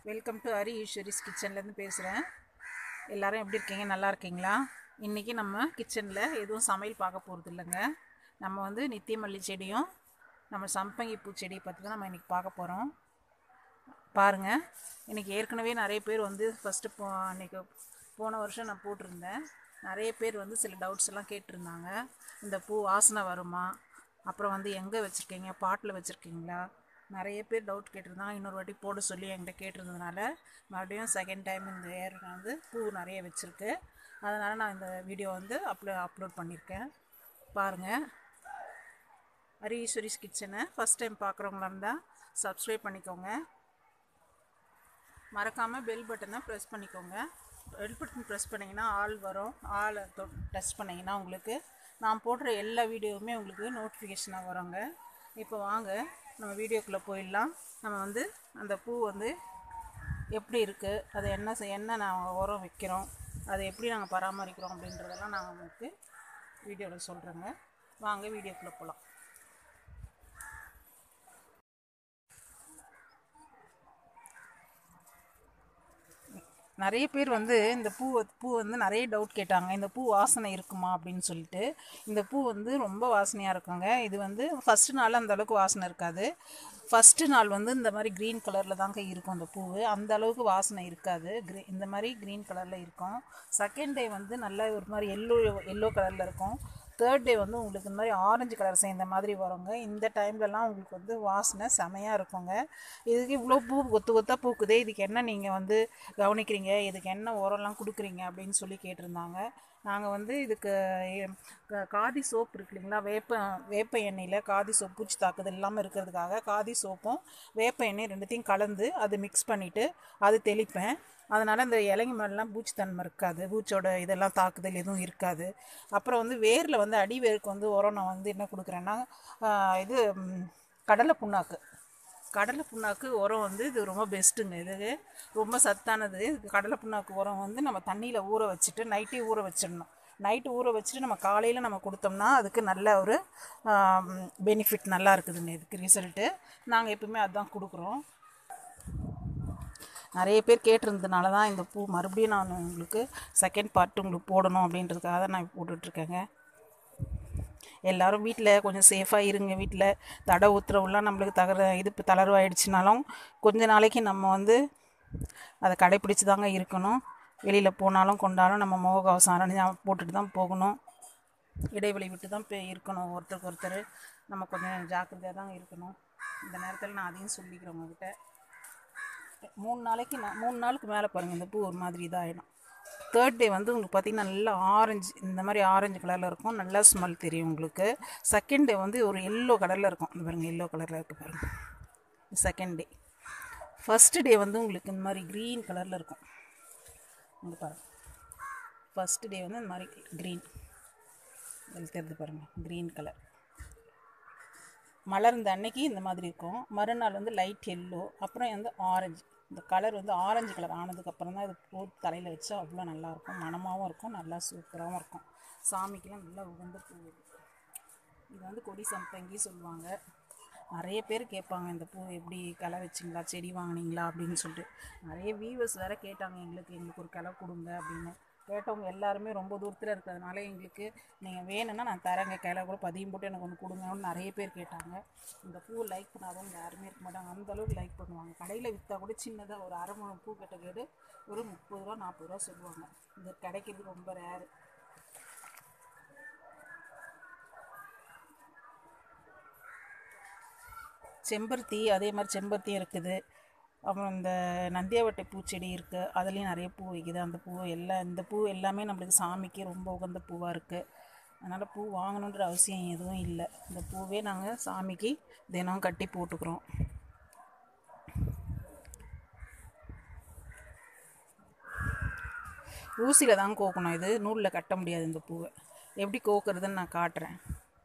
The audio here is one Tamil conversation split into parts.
வெல்கம் டு ஹரி ஈஸ்வரிஸ் கிச்சன்லேருந்து பேசுகிறேன் எல்லாரும் எப்படி இருக்கீங்க நல்லா இருக்கீங்களா இன்றைக்கி நம்ம கிச்சனில் எதுவும் சமையல் பார்க்க போகிறது இல்லைங்க நம்ம வந்து நித்திய மல்லி செடியும் நம்ம சம்பங்கி பூச்செடியை பற்றி தான் நம்ம இன்றைக்கி பார்க்க போகிறோம் பாருங்கள் இன்றைக்கி ஏற்கனவே நிறைய பேர் வந்து ஃபஸ்ட்டு போ அன்றைக்கி போன வருஷம் நான் போட்டிருந்தேன் நிறைய பேர் வந்து சில டவுட்ஸ் எல்லாம் கேட்டிருந்தாங்க இந்த பூ வாசனை வருமா அப்புறம் வந்து எங்கே வச்சுருக்கீங்க பாட்டில் வச்சுருக்கீங்களா நிறைய பேர் டவுட் கேட்டிருந்தாங்க இன்னொரு வாட்டி போட சொல்லி என்கிட்ட கேட்டிருந்ததுனால மறுபடியும் செகண்ட் டைம் இந்த இயர் வந்து பூ நிறைய வச்சுருக்கு அதனால் நான் இந்த வீடியோ வந்து அப்லோ அப்லோட் பண்ணியிருக்கேன் பாருங்கள் ஹரி ஈஸ்வரிஸ் கிச்சனை ஃபஸ்ட் டைம் பார்க்குறவங்களா இருந்தால் சப்ஸ்கிரைப் பண்ணிக்கோங்க மறக்காமல் பெல் பட்டனை ப்ரெஸ் பண்ணிக்கோங்க பெல் பட்டன் ப்ரெஸ் பண்ணிங்கன்னா ஆல் வரும் ஆளை தொ டச் பண்ணிங்கன்னா உங்களுக்கு நான் போடுற எல்லா வீடியோவுமே உங்களுக்கு நோட்டிஃபிகேஷனாக வருங்க இப்போ வாங்க நம்ம வீடியோக்குள்ளே போயிடலாம் நம்ம வந்து அந்த பூ வந்து எப்படி இருக்குது அது என்ன செய் என்ன நாங்கள் உரம் வைக்கிறோம் அதை எப்படி நாங்கள் பராமரிக்கிறோம் அப்படின்றதெல்லாம் நான் உங்களுக்கு வீடியோவில் சொல்கிறேங்க வாங்க வீடியோக்குள்ளே போகலாம் நிறைய பேர் வந்து இந்த பூ பூ வந்து நிறைய டவுட் கேட்டாங்க இந்த பூ வாசனை இருக்குமா அப்படின்னு சொல்லிட்டு இந்த பூ வந்து ரொம்ப வாசனையாக இருக்குங்க இது வந்து ஃபஸ்ட்டு நாள் அந்த அளவுக்கு வாசனை இருக்காது ஃபஸ்ட்டு நாள் வந்து இந்த மாதிரி க்ரீன் கலரில் தாங்க இருக்கும் அந்த பூ அந்த அளவுக்கு வாசனை இருக்காது க்ரீ இந்த மாதிரி க்ரீன் கலரில் இருக்கும் செகண்ட் டே வந்து நல்லா ஒரு மாதிரி எல்லோ எல்லோ கலரில் இருக்கும் தேர்ட் டே வந்து உங்களுக்கு இந்த மாதிரி ஆரஞ்சு கலர் சேர்ந்த மாதிரி வருங்க இந்த டைம்லலாம் உங்களுக்கு வந்து வாசனை செமையாக இருக்குங்க இதுக்கு இவ்வளோ பூ கொத்து கொத்தாக பூக்குதே இதுக்கு என்ன நீங்கள் வந்து கவனிக்கிறீங்க இதுக்கு என்ன உரம்லாம் கொடுக்குறீங்க அப்படின்னு சொல்லி கேட்டிருந்தாங்க நாங்கள் வந்து இதுக்கு க- காதி சோப் இருக்கு இல்லைங்களா வேப்ப வேப்ப எண்ணெயில் காதி சோப் பூச்சி தாக்குதல் இல்லாமல் இருக்கிறதுக்காக காதி சோப்பும் வேப்ப எண்ணெய் ரெண்டுத்தையும் கலந்து அது மிக்ஸ் பண்ணிவிட்டு அது தெளிப்பேன் அதனால் இந்த இலைங்க மேலாம் பூச்சித்தன்மை இருக்காது பூச்சோட இதெல்லாம் தாக்குதல் எதுவும் இருக்காது அப்புறம் வந்து வேரில் வந்து அடி வேருக்கு வந்து உரம் நான் வந்து என்ன கொடுக்குறேன்னா ஆஹ் இது ம், கடலை புண்ணாக்கு கடலை புண்ணாக்கு உரம் வந்து இது ரொம்ப பெஸ்ட்டுங்க இது ரொம்ப சத்தானது இதுக்கு கடலை புண்ணாக்கு உரம் வந்து நம்ம தண்ணியில் ஊற வச்சுட்டு நைட்டே ஊற வச்சிடணும் நைட்டு ஊற வச்சுட்டு நம்ம காலையில் நம்ம கொடுத்தோம்னா அதுக்கு நல்ல ஒரு பெனிஃபிட் நல்லா இருக்குதுங்க இதுக்கு ரிசல்ட்டு நாங்கள் எப்பவுமே அதுதான் கொடுக்குறோம் நிறைய பேர் கேட்டிருந்ததுனால தான் இந்த பூ மறுபடியும் நான் உங்களுக்கு செகண்ட் பார்ட் உங்களுக்கு போடணும் அப்படின்றதுக்காக தான் நான் போட்டுட்ருக்கேங்க எல்லாரும் வீட்டில் கொஞ்சம் சேஃபாக இருங்க வீட்டில் தடை உத்தரவுலாம் நம்மளுக்கு தகர இது இப்போ தளர்வாயிடுச்சுனாலும் கொஞ்ச நாளைக்கு நம்ம வந்து அதை கடைப்பிடிச்சு தாங்க இருக்கணும் வெளியில் போனாலும் கொண்டாலும் நம்ம முகக்கவசம் அணிஞ்சு போட்டுட்டு தான் போகணும் இடைவெளி விட்டு தான் போய் இருக்கணும் ஒருத்தருக்கு ஒருத்தர் நம்ம கொஞ்சம் ஜாக்கிரதையாக தான் இருக்கணும் இந்த நேரத்தில் நான் அதையும் சொல்லிக்கிறேன் உங்ககிட்ட மூணு நாளைக்கு நான் மூணு நாளுக்கு மேலே பாருங்கள் இந்த பூ ஒரு மாதிரி இதாகிடும் தேர்ட் டே வந்து உங்களுக்கு பார்த்தீங்கன்னா நல்லா ஆரஞ்சு இந்த மாதிரி ஆரஞ்சு கலரில் இருக்கும் நல்லா ஸ்மெல் தெரியும் உங்களுக்கு செகண்ட் டே வந்து ஒரு எல்லோ கலரில் இருக்கும் இந்த பாருங்கள் எல்லோ கலரில் இருக்குது பாருங்கள் செகண்ட் டே ஃபஸ்ட்டு டே வந்து உங்களுக்கு இந்த மாதிரி க்ரீன் கலரில் இருக்கும் இங்கே பாருங்கள் ஃபஸ்ட்டு டே வந்து இந்த மாதிரி க்ரீன் இதில் தெரிஞ்சு பாருங்கள் க்ரீன் கலர் மலர்ந்த அன்னைக்கு இந்த மாதிரி இருக்கும் மறுநாள் வந்து லைட் எல்லோ அப்புறம் வந்து ஆரஞ்சு இந்த கலர் வந்து ஆரஞ்சு கலர் ஆனதுக்கப்புறம் தான் இது பூ தலையில் வச்சா அவ்வளோ நல்லாயிருக்கும் மணமாகவும் இருக்கும் நல்லா சூப்பராகவும் இருக்கும் சாமிக்கெலாம் நல்லா உகந்த பூ இது இது வந்து கொடி சம்பங்கி சொல்லுவாங்க நிறைய பேர் கேட்பாங்க இந்த பூ எப்படி களை வச்சிங்களா செடி வாங்குனீங்களா அப்படின்னு சொல்லிட்டு நிறைய வியூவர்ஸ் வேறு கேட்டாங்க எங்களுக்கு எங்களுக்கு ஒரு கிளை கொடுங்க அப்படின்னு கேட்டவங்க எல்லாருமே ரொம்ப தூரத்தில் இருக்கிறதுனால எங்களுக்கு நீங்கள் வேணும்னா நான் தரேங்க கிளை கூட பதியம் போட்டு எனக்கு ஒன்று கொடுங்கன்னு நிறைய பேர் கேட்டாங்க இந்த பூ லைக் பண்ணாதவங்க யாருமே இருக்க மாட்டாங்க அந்த அளவுக்கு லைக் பண்ணுவாங்க கடையில் விற்றா கூட சின்னதாக ஒரு அரை முழம் பூ கட்ட கேடு ஒரு முப்பது ரூபா நாற்பது ரூபா சொல்லுவாங்க இது கிடைக்கிறது ரொம்ப ரேரு செம்பருத்தி அதே மாதிரி செம்பருத்தியும் இருக்குது அப்புறம் இந்த நந்தியாவட்டை பூச்செடி இருக்குது அதுலேயும் நிறைய பூ வைக்குது அந்த பூ எல்லாம் இந்த பூ எல்லாமே நம்மளுக்கு சாமிக்கு ரொம்ப உகந்த பூவாக இருக்குது அதனால் பூ வாங்கணுன்ற அவசியம் எதுவும் இல்லை இந்த பூவே நாங்கள் சாமிக்கு தினம் கட்டி போட்டுக்கிறோம் ஊசியில் தான் கோக்கணும் இது நூலில் கட்ட முடியாது இந்த பூவை எப்படி கோக்குறதுன்னு நான் காட்டுறேன்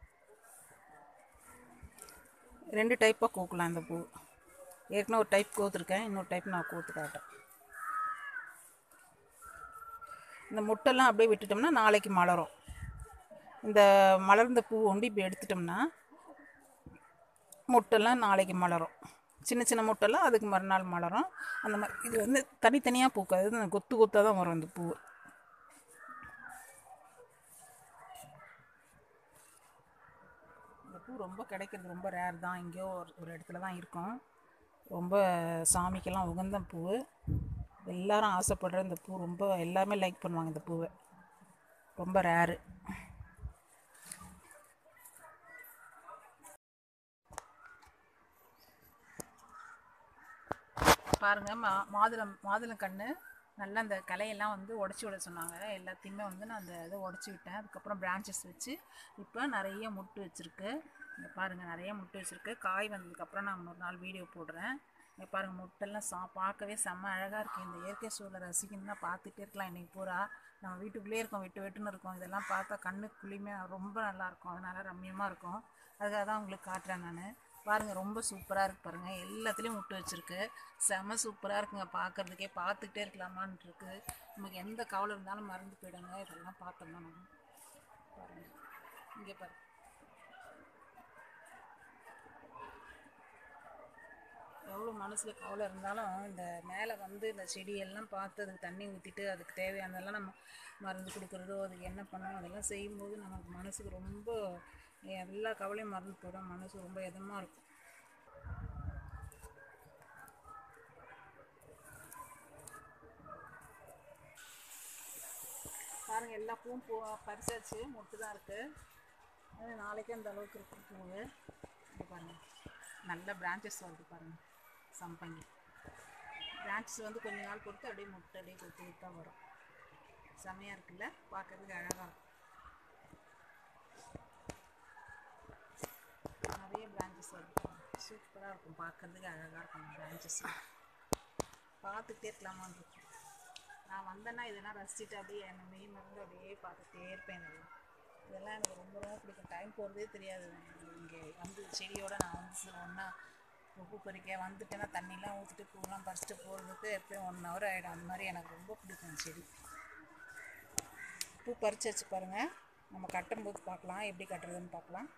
ரெண்டு டைப்பாக கோக்கலாம் இந்த பூ ஏற்கனவே ஒரு டைப் கோத்துருக்கேன் இன்னொரு டைப் நான் கோத்து காட்டேன் இந்த முட்டெல்லாம் அப்படியே விட்டுட்டோம்னா நாளைக்கு மலரும் இந்த மலர்ந்த பூ ஒண்டி இப்படி எடுத்துட்டோம்னா முட்டெல்லாம் நாளைக்கு மலரும் சின்ன சின்ன முட்டெல்லாம் அதுக்கு மறுநாள் மலரும் அந்த மாதிரி இது வந்து தனித்தனியாக பூக்காது இது கொத்து கொத்தாக தான் வரும் இந்த பூ இந்த பூ ரொம்ப கிடைக்கிறது ரொம்ப ரேர் தான் எங்கேயோ ஒரு ஒரு இடத்துல தான் இருக்கும் ரொம்ப சாமிக்கெல்லாம் உகந்த பூ எல்லாரும் ஆசைப்படுற இந்த பூ ரொம்ப எல்லாருமே லைக் பண்ணுவாங்க இந்த பூவை ரொம்ப ரேரு பாருங்கள் மா மாதுளம் மாதுளம் கன்று நல்லா அந்த கலையெல்லாம் வந்து உடச்சி விட சொன்னாங்க எல்லாத்தையுமே வந்து நான் அந்த இதை உடச்சி விட்டேன் அதுக்கப்புறம் பிரான்ச்சஸ் வச்சு இப்போ நிறைய முட்டு வச்சுருக்கு இங்கே பாருங்கள் நிறைய முட்டு வச்சுருக்கு காய் வந்ததுக்கப்புறம் நான் ஒரு நாள் வீடியோ போடுறேன் இங்கே பாருங்கள் முட்டெல்லாம் சா பார்க்கவே செம்ம அழகாக இருக்குது இந்த இயற்கை சூழலை ரசிக்கணும்னா பார்த்துட்டே இருக்கலாம் இன்றைக்கி பூரா நம்ம வீட்டுக்குள்ளேயே இருக்கோம் விட்டு விட்டுன்னு இருக்கோம் இதெல்லாம் பார்த்தா கண்ணுக்கு குளிமையாக ரொம்ப நல்லாயிருக்கும் அதனால ரம்மியமாக இருக்கும் அதுக்காக தான் உங்களுக்கு காட்டுறேன் நான் பாருங்கள் ரொம்ப சூப்பராக இருக்கு பாருங்கள் எல்லாத்துலேயும் முட்டு வச்சுருக்கு செம சூப்பராக இருக்குங்க பார்க்குறதுக்கே பார்த்துக்கிட்டே இருக்கலாமான்னு இருக்கு நமக்கு எந்த கவலை இருந்தாலும் மறந்து போயிடுங்க இதெல்லாம் பார்த்தோம்னா நம்ம பாருங்கள் இங்கே பாருங்க எவ்வளோ மனசில் கவலை இருந்தாலும் இந்த மேலே வந்து இந்த செடியெல்லாம் பார்த்து அதுக்கு தண்ணி ஊற்றிட்டு அதுக்கு தேவையானதெல்லாம் நம்ம மருந்து கொடுக்குறதோ அதுக்கு என்ன பண்ணணும் அதெல்லாம் செய்யும்போது நமக்கு மனசுக்கு ரொம்ப எல்லா கவலையும் மறந்து போயிடும் மனசு ரொம்ப இதமாக இருக்கும் பாருங்க எல்லா பூவும் பூ பறிச்சாச்சு மொட்டு தான் இருக்குது அது நாளைக்கு அந்த அளவுக்கு இருக்கு பூவு இங்க பாருங்க நல்ல பிரான்ச்சஸ் வருது பாருங்க சம்பங்கி பிரான்ச்சஸ் வந்து கொஞ்ச நாள் பொறுத்து அப்படியே முட்டை அப்படியே கொத்து கொத்தாக வரும் செமையாக இருக்குல்ல பார்க்கறதுக்கு அழகாக இருக்கும் நிறைய பிரான்ச்சஸ் வருது சூப்பராக இருக்கும் பார்க்கறதுக்கு அழகாக இருக்கும் பிரான்ச்சஸ் பார்த்துக்கிட்டே இருக்கலாமான்னு இருக்கும் நான் வந்தேன்னா இதெல்லாம் ரசிச்சுட்டு அப்படியே என்னை மெய் மறந்து அப்படியே பார்த்துட்டே இருப்பேன் இதெல்லாம் இதெல்லாம் எனக்கு ரொம்ப ரொம்ப பிடிக்கும் டைம் போகிறதே தெரியாது இங்கே வந்து செடியோட நான் வந்து ஒன்றா பூ பறிக்க வந்துட்டேன்னா தண்ணிலாம் ஊற்றிட்டு பூலாம் பறிச்சுட்டு போகிறதுக்கு எப்பயும் ஒன் ஹவர் ஆகிடும் அந்த மாதிரி எனக்கு ரொம்ப பிடிக்கும் செடி பூ பறிச்சு வச்சு பாருங்கள் நம்ம கட்டும்போது பார்க்கலாம் எப்படி கட்டுறதுன்னு பார்க்கலாம்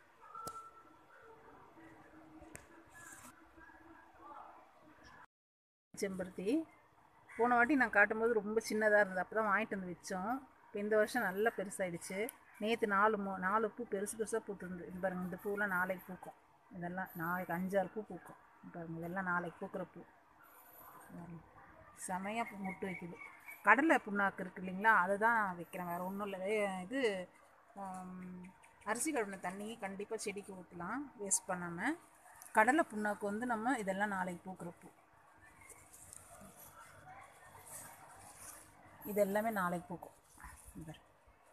செம்பருத்தி போன வாட்டி நான் காட்டும்போது ரொம்ப சின்னதாக இருந்தது அப்போ தான் வாங்கிட்டு வந்து வச்சோம் இப்போ இந்த வருஷம் நல்லா பெருசாயிடுச்சு நேற்று நாலு மூ நாலு பூ பெருசு பெருசாக பூத்துருந்து இது பாருங்க இந்த பூவெல்லாம் நாளைக்கு பூக்கும் இதெல்லாம் நாளைக்கு அஞ்சாறு பூ பூக்கும் இது பாருங்க இதெல்லாம் நாளைக்கு பூக்கிற பூ பாருங்க. செமையாக பூ முட்டு வைக்குது கடலை புண்ணாக்கு இருக்கு இல்லைங்களா அதை தான் வைக்கிறேன் வேறு ஒன்றும் இல்லை வே- இது ஆம், அரிசி கழுவின தண்ணி கண்டிப்பாக செடிக்கு ஊற்றலாம் வேஸ்ட் பண்ணாமல் கடலை புண்ணாக்கு வந்து நம்ம இதெல்லாம் நாளைக்கு பூக்கிற பூ இது எல்லாமே நாளைக்கு பூக்கும் இந்த பாரு.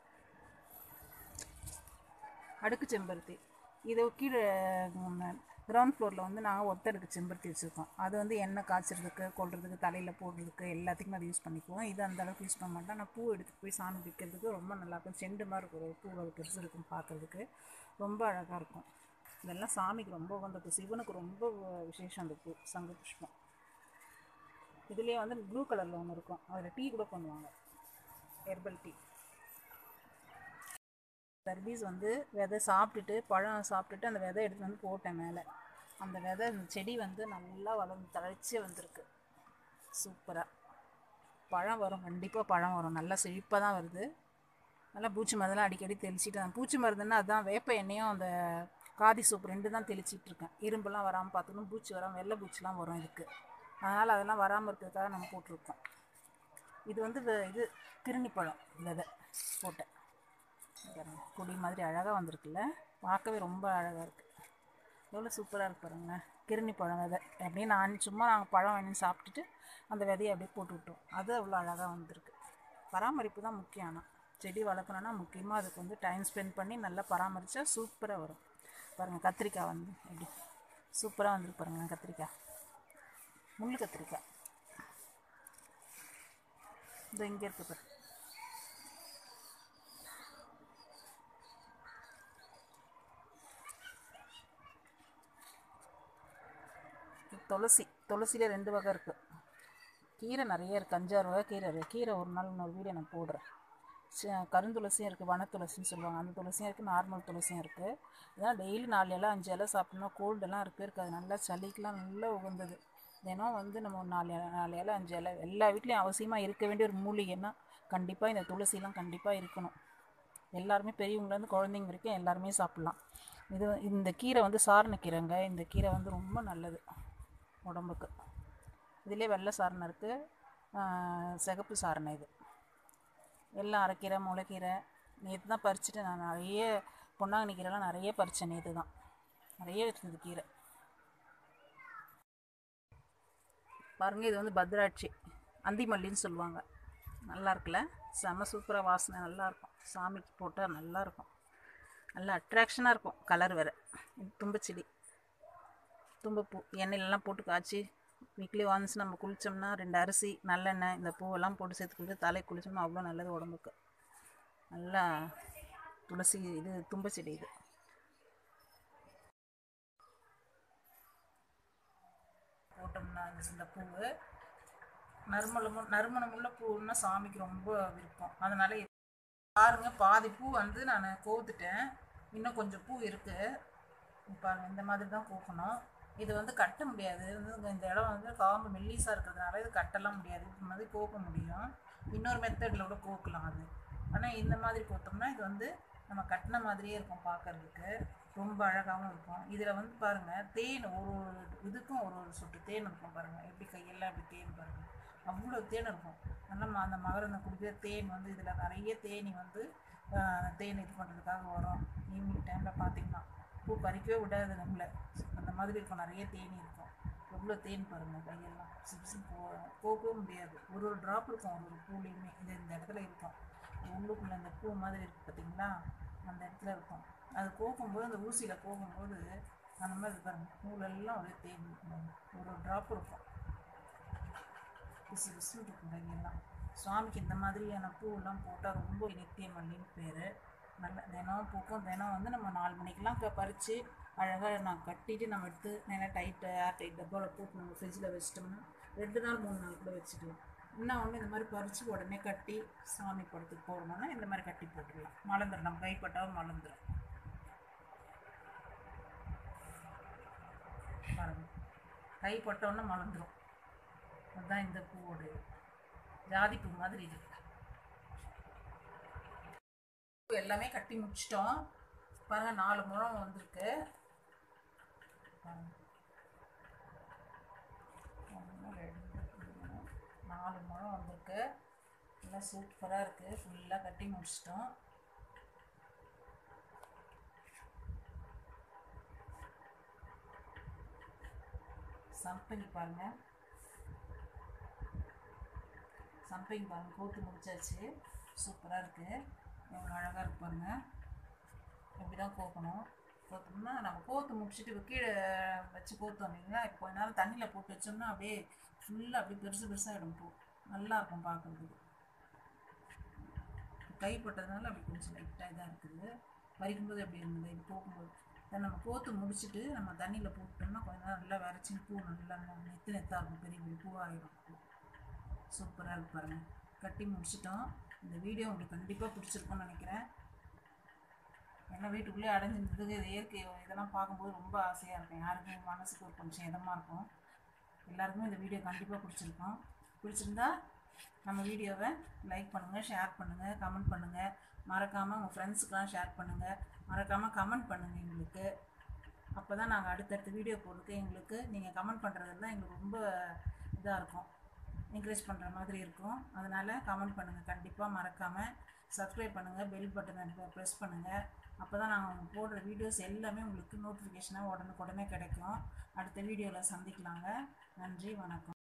அடுக்கு செம்பருத்தி இது கீழே கிரவுண்ட் ஃப்ளோரில் வந்து நாங்கள் ஒத்தடுக்கு செம்பருத்தி வச்சுருக்கோம் அது வந்து எண்ணெய் காய்ச்சறதுக்கு கொள்றதுக்கு தலையில் போடுறதுக்கு எல்லாத்துக்குமே அது யூஸ் பண்ணிக்குவோம் இது அந்த அளவுக்கு யூஸ் பண்ண மாட்டோம் ஆனால் பூ எடுத்துகிட்டு போய் சாமி வைக்கிறதுக்கு ரொம்ப நல்லாயிருக்கும் செண்டு மாதிரி இருக்கும் ஒரு பூ அது பெருசு இருக்கும் பார்க்கறதுக்கு ரொம்ப அழகாக இருக்கும் இதெல்லாம் சாமிக்கு ரொம்ப உகந்த பூ சிவனுக்கு ரொம்ப விசேஷம் அந்த பூ சங்கு புஷ்பம் இதுலேயே வந்து ப்ளூ கலரில் ஒன்று இருக்கும் அதில் டீ கூட பண்ணுவாங்க ஹெர்பல் டீ தர்பீஸ் வந்து விதை சாப்பிட்டுட்டு பழம் சாப்பிட்டுட்டு அந்த விதை எடுத்து வந்து போட்டேன் மேலே அந்த விதை அந்த செடி வந்து நல்லா வளர்ந்து தழைச்சி வந்திருக்கு சூப்பராக பழம் வரும் கண்டிப்பாக பழம் வரும் நல்லா செழிப்பாக தான் வருது நல்லா பூச்சி மருந்தெல்லாம் அடிக்கடி தெளிச்சிட்டு தான் பூச்சி மருந்துன்னா அதுதான் வேப்ப எண்ணெயும் அந்த காதி சோப்பு ரெண்டு தான் தெளிச்சிட்டு இருக்கேன் இரும்புலாம் வராமல் பார்த்துக்கணும் பூச்சி வராமல் வெள்ளை பூச்சிலாம் வரும் இதுக்கு அதனால் அதெல்லாம் வராமல் இருக்கிறதுக்காக நம்ம போட்டிருக்கோம் இது வந்து வெ- இது கிருணி பழம் விதை போட்டேன் பாருங்க கொடி மாதிரி அழகாக வந்திருக்குல்ல பார்க்கவே ரொம்ப அழகாக இருக்குது எவ்வளோ சூப்பராக இருக்கு பாருங்களேன் கிருணி பழம் விதை அப்படியே நான் சும்மா நாங்கள் பழம் வாங்கி சாப்பிட்டுட்டு அந்த விதையை அப்படியே போட்டு விட்டோம் அது அவ்வளோ அழகாக வந்திருக்கு பராமரிப்பு தான் முக்கியம் ஆனால் செடி வளர்க்கணுன்னா முக்கியமாக அதுக்கு வந்து டைம் ஸ்பெண்ட் பண்ணி நல்லா பராமரித்தா சூப்பராக வரும் பாருங்கள் கத்திரிக்காய் வந்து எப்படி சூப்பராக வந்திருக்கு பாருங்கள் கத்திரிக்காய் முள் கத்திரிக்காய் இந்த இங்கே இருக்கு பாரு இது துளசி துளசியில் ரெண்டு வகை இருக்குது கீரை நிறைய இருக்குது அஞ்சாறு வகை கீரை இருக்குது கீரை ஒரு நாள் இன்னொரு வீடியோ நான் போடுறேன் ச- கருந்துளசியும் இருக்குது வனத்துளசின்னு சொல்லுவாங்க அந்த துளசியும் இருக்குது நார்மல் துளசியும் இருக்குது இதெல்லாம் டெய்லி நாலு இலை அஞ்சு இலை சாப்பிட்டோம்னா கோல்டெல்லாம் இருக்குது இருக்காது நல்லா சளிக்கெலாம் நல்லா உகந்தது தினம் வந்து நம்ம ஒரு நாலு இலை நாலு இலை அஞ்சு இலை எல்லா வீட்லேயும் அவசியமாக இருக்க வேண்டிய ஒரு மூலிகைன்னா கண்டிப்பாக இந்த துளசிலாம் கண்டிப்பாக இருக்கணும் எல்லாருமே பெரியவங்கலேருந்து குழந்தைங்க வரைக்கும் எல்லாருமே சாப்பிட்லாம் இது இந்த கீரை வந்து சாரண கீரைங்க இந்த கீரை வந்து ரொம்ப நல்லது உடம்புக்கு இதிலே வெள்ளை சாரணை இருக்குது சிகப்பு சாரணை இது எல்லாம் அரைக்கீரை முளைக்கீரை நேற்று தான் பறிச்சுட்டு நான் நிறைய பொன்னாங்கண்ணி கீரைலாம் நிறைய பறித்தேன் நேற்று தான் நிறைய இருந்தது கீரை பாருங்கள் இது வந்து பத்ராட்சி அந்திமல்லின்னு சொல்லுவாங்க நல்லா இருக்குல்ல செம சூப்பராக வாசனை நல்லாயிருக்கும் சாமிக்கு போட்டால் நல்லாயிருக்கும் நல்லா அட்ராக்ஷனாக இருக்கும் கலர் வேறு இது தும்பச்செடி தும்பப்பூ எண்ணெயிலலாம் போட்டு காய்ச்சி வீக்லி ஒன்ஸ் நம்ம குளித்தோம்னா ரெண்டு அரிசி நல்லெண்ணெய் இந்த பூவெல்லாம் போட்டு சேர்த்து குளித்து தலை குளிச்சோம்னா அவ்வளோ நல்லது உடம்புக்கு நல்லா துளசி இது தும்பச்செடி இது போட்டோம்னா இந்த இந்த பூவு நறுமணமும் நறுமணமுள்ள பூன்னா சாமிக்கு ரொம்ப விருப்பம் அதனால இது பாருங்க பாதி பூ வந்து நான் கோத்துட்டேன் இன்னும் கொஞ்சம் பூ இருக்குது பாருங்க இந்த மாதிரி தான் கோக்கணும் இது வந்து கட்ட முடியாது இது வந்து இந்த இடம் வந்து காம்பு மெல்லிஸாக இருக்கிறதுனால இது கட்டலாம் முடியாது இது மாதிரி கோக்க முடியும் இன்னொரு மெத்தடில் கூட கோக்கலாம் அது ஆனால் இந்த மாதிரி கோத்தோம்னா இது வந்து நம்ம கட்டின மாதிரியே இருக்கும் பார்க்கறதுக்கு ரொம்ப அழகாகவும் இருக்கும் இதில் வந்து பாருங்கள் தேன் ஒரு ஒரு இதுக்கும் ஒரு ஒரு சொட்டு தேன் இருக்கும் பாருங்கள் எப்படி கையெல்லாம் எப்படி தேன் பாருங்கள் அவ்வளோ தேன் இருக்கும் நல்லா ம- அந்த மகரந்தம் குடிக்கிற தேன் வந்து இதில் நிறைய தேனி வந்து ஆஹ், தேன் இது பண்ணுறதுக்காக வரும் ஈவினிங் டைமில் பார்த்தீங்கன்னா பூ பறிக்கவே விடாது நம்மளை அந்த மாதிரி இருக்கும் நிறைய தேனி இருக்கும் எவ்வளோ தேன் பாருங்கள் கையெல்லாம் சிப்ஸும் போ போகவே முடியாது ஒரு ஒரு ட்ராப் இருக்கும் ஒரு ஒரு பூலையுமே இந்த இந்த இடத்துல இருக்கும் உள்ளுக்குள்ளே அந்த பூ மாதிரி இருக்குது பார்த்தீங்களா அந்த இடத்துல இருக்கும் அது கோக்கும்போது அந்த ஊசியில் கோக்கும்போது அந்த மாதிரி பாருங்க பூலெல்லாம் ஒரே தேன் இருக்கும். ஒரு ஒரு ட்ராப் இருக்கும் பிசு பிசுன்னு இருக்கும் கையெல்லாம் சுவாமிக்கு இந்த மாதிரியான பூவெல்லாம் போட்டால் ரொம்ப நித்திய மல்லின்னு பேர் நல்ல தினம் பூக்கும் தினம் வந்து நம்ம நாலு மணிக்கெல்லாம் க பறித்து அழகாக நான் கட்டிட்டு நம்ம எடுத்து நல்லா டைட்டு ஏர் டைட் டப்பாவில் போட்டு நம்ம ஃப்ரிட்ஜில் வச்சிட்டோம்னா ரெண்டு நாள் மூணு நாள் கூட வச்சுக்கலாம் இன்னும் ஒன்று இந்த மாதிரி பறித்து உடனே கட்டி சாமி படத்துக்கு போடணும்னா இந்த மாதிரி கட்டி போட்டுடலாம் மலர்ந்துடும் நம்ம கைப்பட்டாலும் மலர்ந்துடும் பாருங்க கைப்பட்டோன்னே மலர்ந்துடும் அதுதான் இந்த பூவோட இது. ஜாதி பூ மாதிரி இது பூ எல்லாமே கட்டி முடிச்சிட்டோம் பாருங்க நாலு முழம் வந்திருக்கு பாருங்க. ஒன்று ரெண்டு மூணு நாலு முழம் வந்திருக்கு எல்லாம் சூப்பராக இருக்குது ஃபுல்லாக கட்டி முடிச்சிட்டோம் சம்பங்கி பாருங்கள் சம்பங்கி பாருங்க கோத்து முடிச்சாச்சு சூப்பராக இருக்குது எவ்வளோ அழகாக இருக்கு பாருங்க இப்படி தான் கோக்கணும் கோத்தோம்னா நம்ம கோத்து முடிச்சுட்டு இப்ப கீழே வச்சு கோத்தோம் இல்லைங்களா இப்போ கொஞ்ச நேரம் தண்ணியில் போட்டு வச்சோம்னா அப்படியே ஃபுல்லாக அப்படியே பெருசு பெருசாகிடும் பூ நல்லா இருக்கும் பார்க்குறதுக்கு கைப்பட்டதுனால அப்படி கொஞ்சம் லைட்டாக இதாக இருக்குது பறிக்கும்போது எப்படி இருந்தது இது போகும்போது அதை நம்ம கோத்து முடிச்சுட்டு நம்ம தண்ணியில் போட்டோம்னா கொஞ்ச நேரம் நல்லா விரைச்சி பூ நல்லா நெத்து நெத்தாக இருக்கும் பெரிய பெரிய பூவாகிடும் பூ சூப்பராக இருக்கு பாருங்க கட்டி முடிச்சிட்டோம் இந்த வீடியோ உங்களுக்கு கண்டிப்பாக பிடிச்சிருக்கும்னு நினைக்கிறேன் ஏன்னா வீட்டுக்குள்ளே அடைஞ்சிருந்ததுக்கு இது இயற்கை இதெல்லாம் பார்க்கும்போது ரொம்ப ஆசையாக இருக்கும் யாருக்கும் மனசுக்கு ஒரு கொஞ்சம் இதமாக இருக்கும் எல்லாருக்குமே இந்த வீடியோ கண்டிப்பாக பிடிச்சிருக்கும் பிடிச்சிருந்தா நம்ம வீடியோவை லைக் பண்ணுங்கள் ஷேர் பண்ணுங்கள் கமெண்ட் பண்ணுங்கள் மறக்காமல் உங்கள் ஃப்ரெண்ட்ஸுக்கெலாம் ஷேர் பண்ணுங்கள் மறக்காமல் கமெண்ட் பண்ணுங்கள் எங்களுக்கு அப்போ தான் நாங்கள் அடுத்தடுத்த வீடியோ போடுறதுக்கு எங்களுக்கு நீங்கள் கமெண்ட் பண்ணுறதெல்லாம் எங்களுக்கு ரொம்ப இதாக இருக்கும் என்கரேஜ் பண்ணுற மாதிரி இருக்கும் அதனால் கமெண்ட் பண்ணுங்கள் கண்டிப்பாக மறக்காமல் சப்ஸ்கிரைப் பண்ணுங்கள் பெல் பட்டனை ப்ரெஸ் பண்ணுங்கள் அப்போ தான் நாங்கள் போடுற வீடியோஸ் எல்லாமே உங்களுக்கு நோட்டிஃபிகேஷனாக உடனுக்குடனே கிடைக்கும் அடுத்த வீடியோவில் சந்திக்கலாங்க நன்றி வணக்கம்